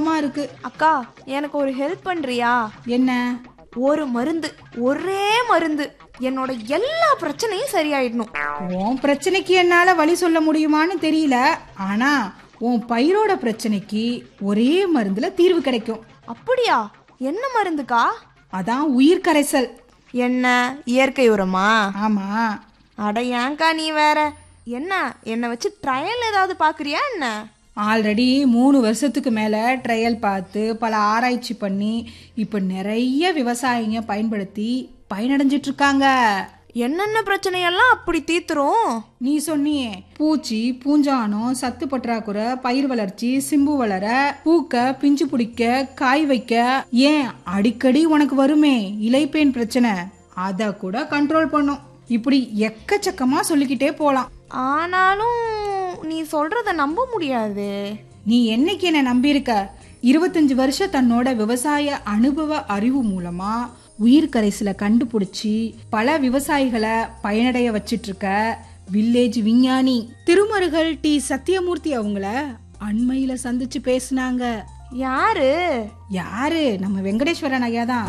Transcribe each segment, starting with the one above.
குழப்பமா இருக்கு அக்கா எனக்கு ஒரு ஹெல்ப் பண்றியா என்ன ஒரு மருந்து ஒரே மருந்து என்னோட எல்லா பிரச்சனையும் சரியாயிடணும் உன் பிரச்சனைக்கு என்னால வழி சொல்ல முடியுமான்னு தெரியல ஆனா உன் பயிரோட பிரச்சனைக்கு ஒரே மருந்துல தீர்வு கிடைக்கும் அப்படியா என்ன மருந்துக்கா அதான் உயிர் கரைசல் என்ன இயற்கை உரமா ஆமா அட ஏன்க்கா நீ வேற என்ன என்னை வச்சு ட்ரையல் ஏதாவது பாக்குறியா என்ன ஆல்ரெடி மூணு வருஷத்துக்கு மேல ட்ரையல் பார்த்து பல ஆராய்ச்சி பண்ணி இப்ப நிறைய விவசாயிங்க பயன்படுத்தி பயனடைஞ்சிட்டு இருக்காங்க என்னென்ன பிரச்சனையெல்லாம் அப்படி தீத்துரும் நீ சொன்னியே பூச்சி பூஞ்சானம் சத்து பற்றாக்குறை பயிர் வளர்ச்சி சிம்பு வளர பூக்க பிஞ்சு பிடிக்க காய் வைக்க ஏன் அடிக்கடி உனக்கு வருமே இலைப்பேன் பிரச்சனை அத கூட கண்ட்ரோல் பண்ணும் இப்படி எக்கச்சக்கமா சொல்லிக்கிட்டே போலாம் ஆனாலும் நீ சொல்றத நம்ப முடியாது நீ என்னைக்கு என்ன நம்பியிருக்க இருபத்தஞ்சு வருஷம் தன்னோட விவசாய அனுபவ அறிவு மூலமா உயிர் கரைசலை கண்டுபிடிச்சி பல விவசாயிகளை பயனடைய வச்சிட்டு இருக்க வில்லேஜ் விஞ்ஞானி திருமருகல் டி சத்தியமூர்த்தி அவங்கள அண்மையில சந்திச்சு பேசுனாங்க யாரு யாரு நம்ம வெங்கடேஸ்வரன் ஐயா தான்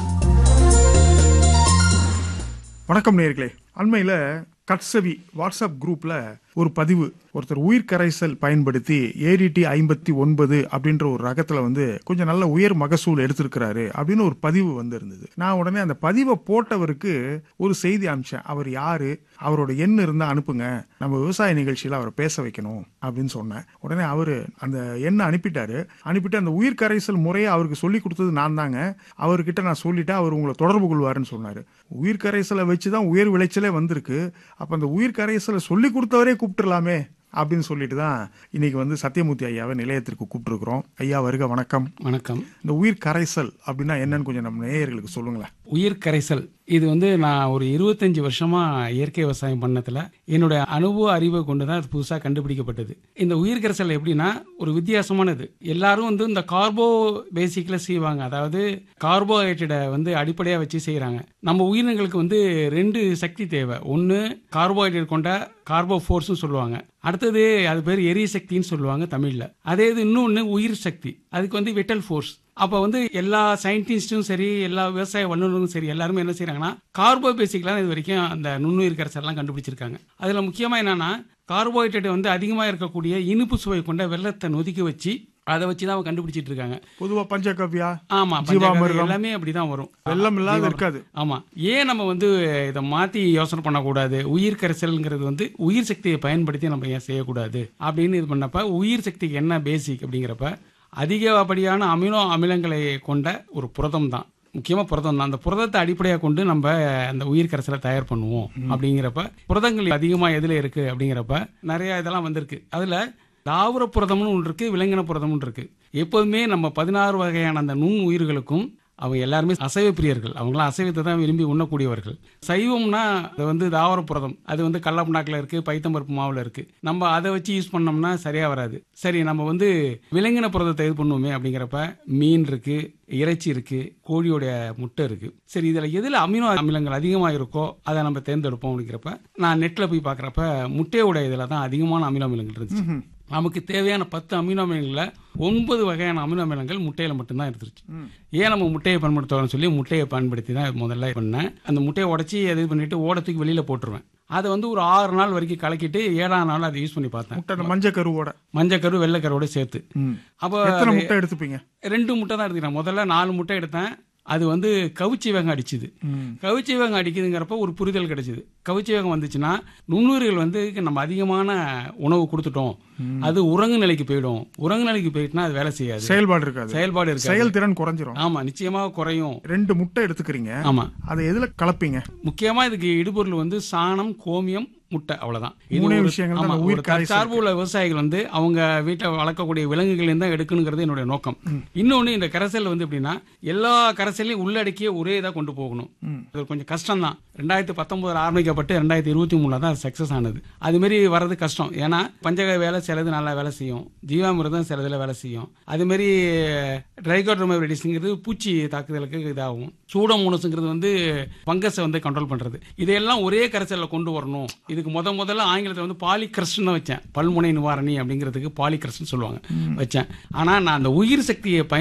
வணக்கம் நேர்களே அண்மையில் கட்சவி வாட்ஸ்அப் குரூப்ல ஒரு பதிவு ஒருத்தர் உயிர் கரைசல் பயன்படுத்தி ஏடிடி ஐம்பத்தி ஒன்பது அப்படின்ற ஒரு ரகத்துல வந்து கொஞ்சம் நல்ல உயர் மகசூல் எடுத்திருக்கிறாரு அப்படின்னு ஒரு பதிவு வந்து இருந்தது நான் உடனே அந்த பதிவை போட்டவருக்கு ஒரு செய்தி அனுப்பிச்சேன் அவர் யாரு அவரோட எண் இருந்தா அனுப்புங்க நம்ம விவசாய நிகழ்ச்சியில அவரை பேச வைக்கணும் அப்படின்னு சொன்னேன் உடனே அவரு அந்த எண்ணை அனுப்பிட்டாரு அனுப்பிட்டு அந்த உயிர் கரைசல் முறையை அவருக்கு சொல்லி கொடுத்தது நான் தாங்க அவர்கிட்ட நான் சொல்லிட்டேன் அவர் உங்களை தொடர்பு கொள்வாருன்னு சொன்னாரு உயிர் கரைசலை வச்சு தான் உயர் விளைச்சலே வந்திருக்கு அப்ப அந்த உயிர் கரைசலை சொல்லி கொடுத்தவரே கூப்பிட்டுலாமே அப்படின்னு சொல்லிட்டு தான் இன்னைக்கு வந்து சத்தியமூர்த்தி ஐயாவை நிலையத்திற்கு கூப்பிட்டுருக்குறோம் ஐயா வருக வணக்கம் வணக்கம் இந்த உயிர் கரைசல் அப்படின்னா என்னன்னு கொஞ்சம் நம்ம நேயர்களுக்கு சொல்லுங்களேன் உயிர் கரைசல் இது வந்து நான் ஒரு இருபத்தஞ்சு வருஷமா இயற்கை விவசாயம் பண்ணதுல என்னுடைய அனுபவ அறிவை கொண்டு தான் அது புதுசாக கண்டுபிடிக்கப்பட்டது இந்த உயிர் கரைசல் எப்படின்னா ஒரு வித்தியாசமானது எல்லாரும் வந்து இந்த கார்போ பேசிக்கில் செய்வாங்க அதாவது கார்போஹைட்ரேட்டை வந்து அடிப்படையாக வச்சு செய்கிறாங்க நம்ம உயிரினங்களுக்கு வந்து ரெண்டு சக்தி தேவை ஒன்று கார்போஹைட்ரேட் கொண்ட கார்போ ஃபோர்ஸ்னு சொல்லுவாங்க அடுத்தது அது பேர் எரி சக்தின்னு சொல்லுவாங்க தமிழில் அதே இது இன்னொன்று உயிர் சக்தி அதுக்கு வந்து விட்டல் ஃபோர்ஸ் அப்போ வந்து எல்லா சயின்டிஸ்ட்டும் சரி எல்லா விவசாய வல்லுநரும் சரி எல்லாருமே என்ன செய்றாங்கன்னா கார்போ பேசிக்கலாம் இது வரைக்கும் அந்த நுண்ணுயிர் கரைசல்லாம் கண்டுபிடிச்சிருக்காங்க அதில் முக்கியமாக என்னன்னா கார்போஹைட்ரேட் வந்து அதிகமாக இருக்கக்கூடிய இனிப்பு சுவை கொண்ட வெள்ளத்தை நொதிக்க வச்சு அதை வச்சு தான் அவங்க கண்டுபிடிச்சிட்டு இருக்காங்க பொதுவா பஞ்சகவ்யா ஆமா ஜீவாமிர்தம். பஞ்சகவ்யம் எல்லாமே அப்படிதான் வரும் வெள்ளம் இல்லாத ஜீவா- இருக்காது. ஆமா ஏன் நம்ம வந்து இதை மாத்தி யோசனை பண்ணக்கூடாது உயிர் கரைசல்ங்கிறது வந்து உயிர் சக்தியை பயன்படுத்தி நம்ம ஏன் செய்யக்கூடாது அப்படின்னு இது பண்ணப்ப உயிர் சக்திக்கு என்ன பேசிக் அப்படிங்கிறப்ப அதிகப்படியான அமினோ அமிலங்களை கொண்ட ஒரு புரதம் தான் முக்கியமா புரதம் தான் அந்த புரதத்தை அடிப்படையாக கொண்டு நம்ம அந்த உயிர் கரைசலை தயார் பண்ணுவோம் அப்படிங்கிறப்ப புரதங்கள் அதிகமா எதுல இருக்கு அப்படிங்கிறப்ப நிறைய இதெல்லாம் வந்திருக்கு அதுல தாவர புரதம்னு ஒன்று இருக்கு விலங்கின புரதம்னு இருக்கு எப்போதுமே நம்ம பதினாறு வகையான அந்த நுண் உயிர்களுக்கும் அவங்க எல்லாருமே அசைவ பிரியர்கள் அவங்களாம் அசைவத்தை தான் விரும்பி உண்ணக்கூடியவர்கள் சைவம்னா அது வந்து தாவர புரதம் அது வந்து கடலப்புண்ணாக்கில் இருக்கு பைத்தம்பருப்பு மாவில் இருக்கு நம்ம அதை வச்சு யூஸ் பண்ணோம்னா சரியா வராது சரி நம்ம வந்து விலங்கின புரதத்தை இது பண்ணுவோமே அப்படிங்கிறப்ப மீன் இருக்கு இறைச்சி இருக்கு கோழியோட முட்டை இருக்கு சரி இதுல எதுல அமினோ அமிலங்கள் அதிகமா இருக்கோ அதை நம்ம தேர்ந்தெடுப்போம் அப்படிங்கிறப்ப நான் நெட்ல போய் பார்க்கறப்ப முட்டையோட இதுல தான் அதிகமான அமினோ அமிலங்கள் இருந்துச்சு நமக்கு தேவையான பத்து அமினோ அமிலங்கள்ல ஒன்பது வகையான அமினோ அமிலங்கள் முட்டையில மட்டும்தான் இருந்துச்சு ஏன் நம்ம முட்டையை பயன்படுத்துறோம்னு சொல்லி முட்டையை பயன்படுத்தி தான் முதல்ல பண்ணேன் அந்த முட்டையை உடச்சி அது இது பண்ணிட்டு ஓடத்துக்கு வெளியில போட்டுருவேன் அதை வந்து ஒரு ஆறு நாள் வரைக்கும் கலக்கிட்டு ஏழாம் நாள் அதை யூஸ் பண்ணி பார்த்தேன் முட்டை அந்த மஞ்சள் கருவோட மஞ்சக்கரு வெள்ளைக்கருவோட சேர்த்து அப்போ எத்தனை அது முட்டை எடுத்துப்பீங்க ரெண்டு முட்டை தான் எடுத்துக்கிறேன் முதல்ல நாலு முட்டை எடுத்தேன் அது வந்து கவுச்சி வேகம் அடிச்சுது கவுச்சி வேகம் அடிக்குதுங்கிறப்ப ஒரு புரிதல் கிடைச்சது கவுச்சி வேகம் வந்துச்சுன்னா நுண்ணுயிர்கள் வந்து நம்ம அதிகமான உணவு கொடுத்துட்டோம் அது உறங்கு நிலைக்கு போயிடும் உறங்கு நிலைக்கு போயிட்டுனா அது வேலை செய்யாது செயல்பாடு இருக்காது செயல்பாடு இருக்கு செயல்திறன் குறைஞ்சிரும் ஆமா நிச்சயமாக குறையும் ரெண்டு முட்டை எடுத்துக்கிறீங்க ஆமா அதை எதுல கலப்பீங்க முக்கியமா இதுக்கு இடுபொருள் வந்து சாணம் கோமியம் முட்டை அவ்வளவுதான் மூணே ஒரு- விஷயங்கள் தான் ஆமா, அந்த உயிர் ஒரு கரைசல் சார்பு உள்ள விவசாயிகள் வந்து அவங்க வீட்டில் வளர்க்கக்கூடிய விலங்குகள் தான் எடுக்கணுங்கிறது என்னுடைய நோக்கம் இன்னொன்னு இந்த கரைசல் வந்து எப்படின்னா எல்லா கரைசலையும் உள்ளடக்கிய ஒரே இதாக கொண்டு போகணும் அது கொஞ்சம் கஷ்டம் தான் ரெண்டாயிரத்தி பத்தொன்பதுல ஆரம்பிக்கப்பட்டு ரெண்டாயிரத்தி இருபத்தி மூணுல தான் சக்சஸ் ஆனது அது மாதிரி வர்றது கஷ்டம் ஏன்னா பஞ்சக வேலை சிலது நல்லா வேலை செய்யும் ஜீவாமிர்தம் சிலதுல வேலை செய்யும் அது மாதிரி ட்ரைகோட்ரோமைடிஸ்ங்கிறது பூச்சி தாக்குதலுக்கு இதாகும் சூடோமோனஸுங்கிறது வந்து பங்கஸை வந்து கண்ட்ரோல் பண்றது இதையெல்லாம் ஒரே கரைசல்ல கொண்டு வரணும் இதுக்கு முத முதல்ல ஆங்கிலத்தில் வந்து பாலிகிரஸ்ட் தான் வச்சேன் பல்முனை நிவாரணி அப்படிங்கிறதுக்கு பாலிகிரஸ்ட்னு சொல்லுவாங்க வச்சேன் ஆனா நான் அந்த உயிர் சக்தியை பயன்